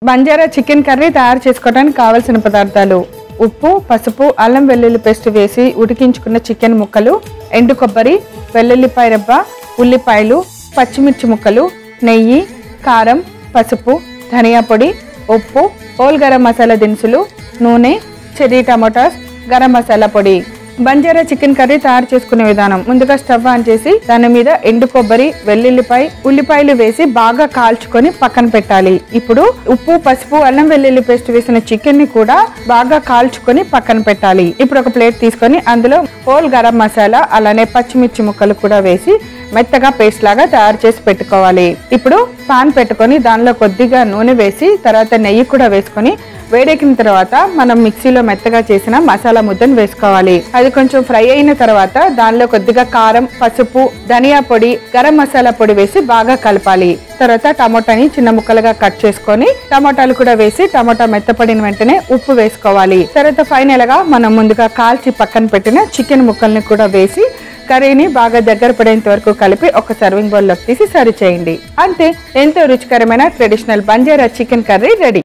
Banjara chicken curry తయారు చేసుకోవడానికి కావలసిన పదార్థాలు ఉప్పు పసుపు అల్లం వెల్లుల్లి పేస్ట్ వేసి ఉడికించుకున్న చికెన్ ముక్కలు ఎండు కొబ్బరి వెల్లుల్లిపాయ రబ్బ ఉల్లిపాయలు పచ్చిమిర్చి ముక్కలు నెయ్యి కారం పసుపు ధనియా పొడి ఉప్పు హోల్ గరం మసాలా దినుసులు నూనె చెర్రీ టమోటాస్ గరం మసాలా పొడి బంజారా చికెన్ కర్రీ తయారు చేసుకునే విధానం ముందుగా స్టవ్ ఆన్ చేసి దాని మీద ఎండు కొబ్బరి వెల్లుల్లిపాయ ఉల్లిపాయలు వేసి బాగా కాల్చుకొని పక్కన పెట్టాలి ఇప్పుడు ఉప్పు పసుపు అల్లం వెల్లుల్లి పేస్ట్ వేసిన చికెన్ ని కూడా బాగా కాల్చుకొని పక్కన పెట్టాలి ఇప్పుడు ఒక ప్లేట్ తీసుకొని అందులో హోల్ గరం మసాలా అలానే పచ్చిమిర్చి ముక్కలు కూడా వేసి మెత్తగా పేస్ట్ లాగా తయారు చేసి పెట్టుకోవాలి ఇప్పుడు పాన్ పెట్టుకొని దానిలో కొద్దిగా నూనె వేసి తర్వాత నెయ్యి కూడా వేసుకొని వేడెక్కిన తర్వాత మనం మిక్సీలో మెత్తగా చేసిన మసాలా ముద్దను వేసుకోవాలి అది కొంచెం ఫ్రై అయిన తర్వాత దానిలో కొద్దిగా కారం పసుపు ధనియా పొడి గరం మసాలా పొడి వేసి బాగా కలపాలి తర్వాత టమోటాని చిన్న ముక్కలుగా కట్ చేసుకొని టమోటాలు కూడా వేసి టమోటా మెత్తపడిన వెంటనే ఉప్పు వేసుకోవాలి తర్వాత ఫైనల్ గా మనం ముందుగా కాల్చి పక్కన పెట్టిన చికెన్ ముక్కల్ని కూడా వేసి కర్రీని బాగా దగ్గర పడేంత వరకు కలిపి ఒక సర్వింగ్ బౌల్లోకి తీసి సర్వ్ చేయండి అంతే ఎంతో రుచికరమైన traditional Banjara chicken curry ready